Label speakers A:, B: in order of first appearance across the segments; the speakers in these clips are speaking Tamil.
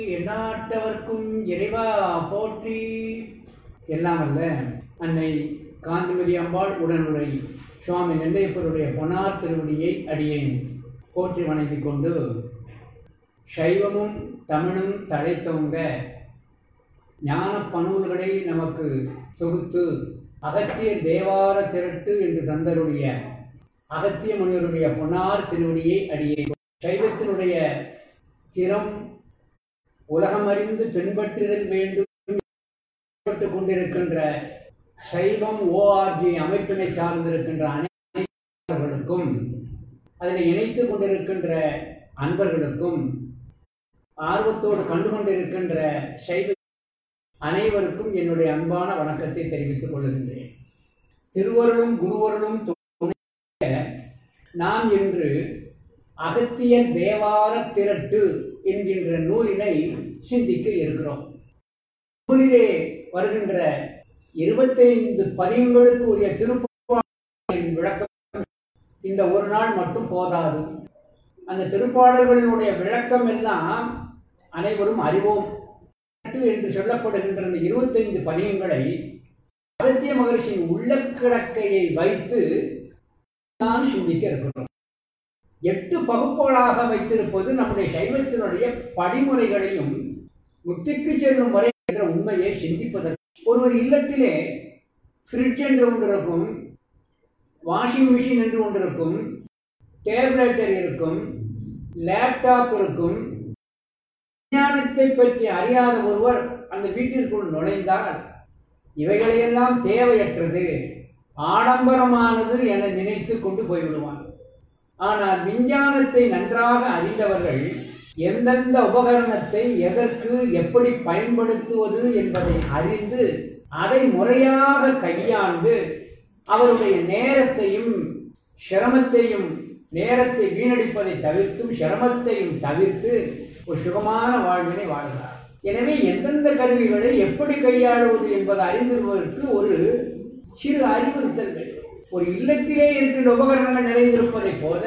A: எந்நாட்டவர்க்கும் இறைவா போற்றி எல்லாம் அல்ல அன்னை காந்திமதி அம்பாள் உடனுரை சுவாமி நெல்லையப்பருடைய பொன்னார் திருவடியை அடியேன் போற்றி வணங்கிக் கொண்டு சைவமும் தமிழும் தழைத்தோங்க ஞான பனூல்களை நமக்கு தொகுத்து அகத்திய தேவார திரட்டு என்று தந்தருடைய அகத்திய முனிவருடைய பொன்னார் திருவடியை அடியே சைவத்தினுடைய திறம் உலகமறிந்து பின்பற்றுதல் வேண்டும் பட்டு கொண்டிருக்கின்ற சைவம் ஓஆர்ஜி அமைப்பினை சார்ந்திருக்கின்ற அனைவர்களுக்கும் அதில் இணைத்து கொண்டிருக்கின்ற அன்பர்களுக்கும் ஆர்வத்தோடு கண்டு கொண்டிருக்கின்ற சைவ அனைவருக்கும் என்னுடைய அன்பான வணக்கத்தை தெரிவித்துக் கொள்கின்றேன் திருவருளும் குருவருளும் துணை நாம் இன்று அகத்தியர் தேவார திரட்டு என்கின்ற நூலினை சிந்திக்க இருக்கிறோம் நூலிலே வருகின்ற இருபத்தைந்து பதியங்களுக்கு உரிய திருப்பாடலின் விளக்கம் இந்த ஒரு நாள் மட்டும் போதாது அந்த திருப்பாடல்களினுடைய விளக்கம் எல்லாம் அனைவரும் அறிவோம் என்று சொல்லப்படுகின்ற இந்த இருபத்தைந்து பதியங்களை அகத்திய மகர்ஷியின் உள்ளக்கிடக்கையை வைத்து நான் சிந்திக்க இருக்கிறோம் எட்டு பகுப்புகளாக வைத்திருப்பது நம்முடைய சைவத்தினுடைய படிமுறைகளையும் முத்திக்கு செல்லும் வரை என்ற உண்மையை சிந்திப்பதற்கு ஒருவர் இல்லத்திலே ஃப்ரிட்ஜ் என்று ஒன்று இருக்கும் வாஷிங் மிஷின் என்று ஒன்று இருக்கும் டேப்லெட்டர் இருக்கும் லேப்டாப் இருக்கும் விஞ்ஞானத்தை பற்றி அறியாத ஒருவர் அந்த வீட்டிற்குள் நுழைந்தால் இவைகளையெல்லாம் தேவையற்றது ஆடம்பரமானது என நினைத்து கொண்டு போய்விடுவார் ஆனால் விஞ்ஞானத்தை நன்றாக அறிந்தவர்கள் எந்தெந்த உபகரணத்தை எதற்கு எப்படி பயன்படுத்துவது என்பதை அறிந்து அதை முறையாக கையாண்டு அவருடைய நேரத்தையும் சிரமத்தையும் நேரத்தை வீணடிப்பதை தவிர்த்தும் சிரமத்தையும் தவிர்த்து ஒரு சுகமான வாழ்வினை வாழ்கிறார் எனவே எந்தெந்த கருவிகளை எப்படி கையாளுவது என்பதை அறிந்திருப்பதற்கு ஒரு சிறு அறிவுறுத்தல் வேண்டும் ஒரு இல்லத்திலே இருக்கின்ற உபகரணங்கள் நிறைந்திருப்பதைப் போல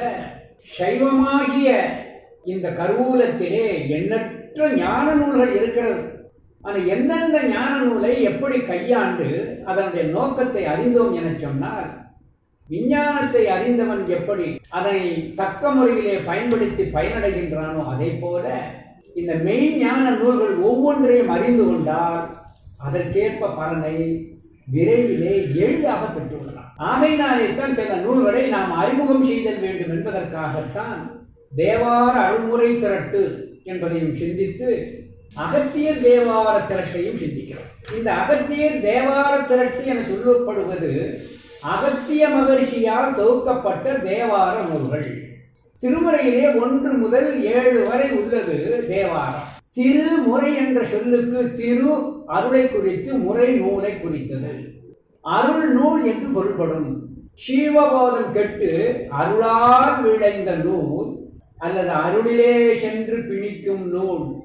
A: சைவமாகிய இந்த கருவூலத்திலே எண்ணற்ற ஞான நூல்கள் இருக்கிறது ஆனால் எந்தெந்த ஞான நூலை எப்படி கையாண்டு அதனுடைய நோக்கத்தை அறிந்தோம் என சொன்னால் விஞ்ஞானத்தை அறிந்தவன் எப்படி அதனை தக்க முறையிலே பயன்படுத்தி பயனடைகின்றானோ அதே போல இந்த மெய் ஞான நூல்கள் ஒவ்வொன்றையும் அறிந்து கொண்டால் அதற்கேற்ப பலனை விரைவிலே எளிதாக பெற்றுள்ளலாம் ஆகையினாலே தான் சில நூல்களை நாம் அறிமுகம் செய்தல் வேண்டும் என்பதற்காகத்தான் தேவார அருள்முறை திரட்டு என்பதையும் சிந்தித்து அகத்தியர் தேவார திரட்டையும் சிந்திக்கிறோம் இந்த அகத்தியர் தேவார திரட்டு என சொல்லப்படுவது அகத்திய மகரிஷியால் தொகுக்கப்பட்ட தேவார நூல்கள் திருமுறையிலே ஒன்று முதல் ஏழு வரை உள்ளது தேவாரம் திருமுறை என்ற சொல்லுக்கு திரு அருளை குறித்து முறை நூலை குறித்தது அருள் நூல் என்று பொருள்படும் சீவபோதம் கெட்டு அருளால் விளைந்த நூல் அல்லது அருளிலே சென்று பிணிக்கும் நூல்